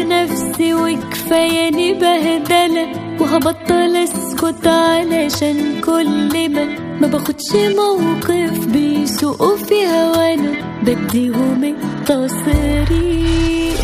نفسي وكفاياني بهدلة وهبطل اسكت علشان كل ما ما باخدش موقف بيسوقوا فيها وانا بديهم التصريح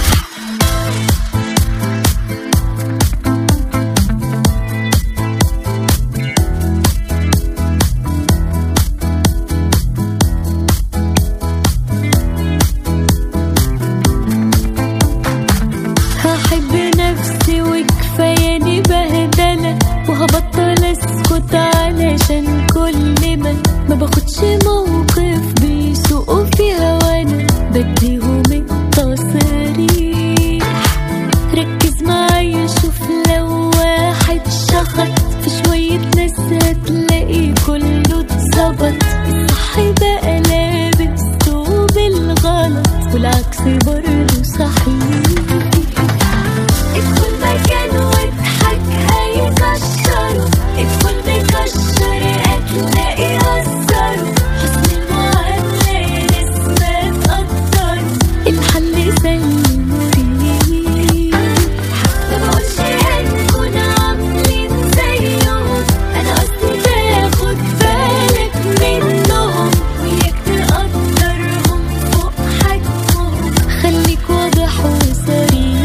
هحب نفسي وكفاياني بهدلة وهبطل اسكت علشان كل ما ما باخدش موقف بيسوقوا فيها وانا بديهم التصريح ركز معايا شوف لو واحد شخط في شوية ناس هتلاقي كله اتظبط الصح بقى لابس ثوب الغلط والعكس برضه صحيح ادخل مكان واضحك هيكشروا ادخل مكشر هتلاقي أثروا حسن المعاملة ناس ما تقدروا الحل سهل مريح ما بقولش هنكون عاملين زيهم انا قصدي تاخد بالك منهم وياك تقدرهم فوق حجمهم خليك واضح وصريح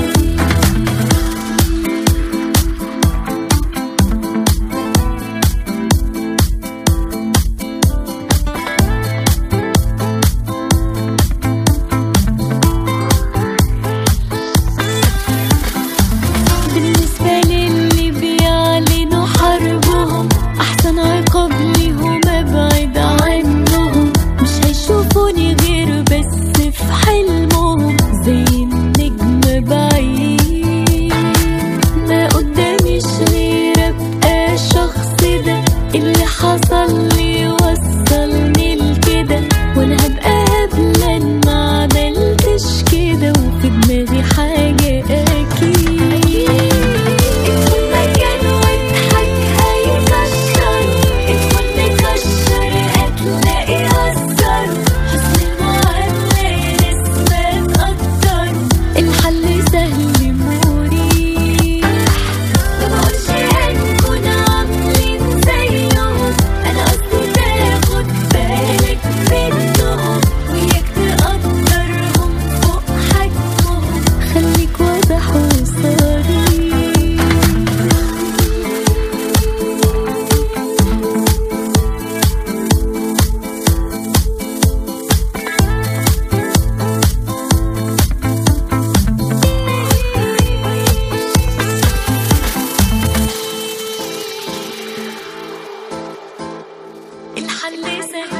بالنسبة للي بيعلنوا حربهم أحسن عقاب ليهم أبعد عنهم مش هيشوفوني غير بس في حلمهم زي النجم بعيد ما قداميش غير أبقى الشخص ده اللي حصل لي وصلني لكده وأنا هبقى هبلان ما عملتش كده وفي دماغي حاجة أكيد ادخل مكان واضحك هيكشر ادخل مكشر هتلاقي أثر حسن المعاملة ناس ما تقدر الحل سهل مريح ما بقولش هنكون عاملين زيهم انا قصدي تاخد بالك منهم وياك تقدرهم فوق حجمهم خليك واضح وصريح الحل سهل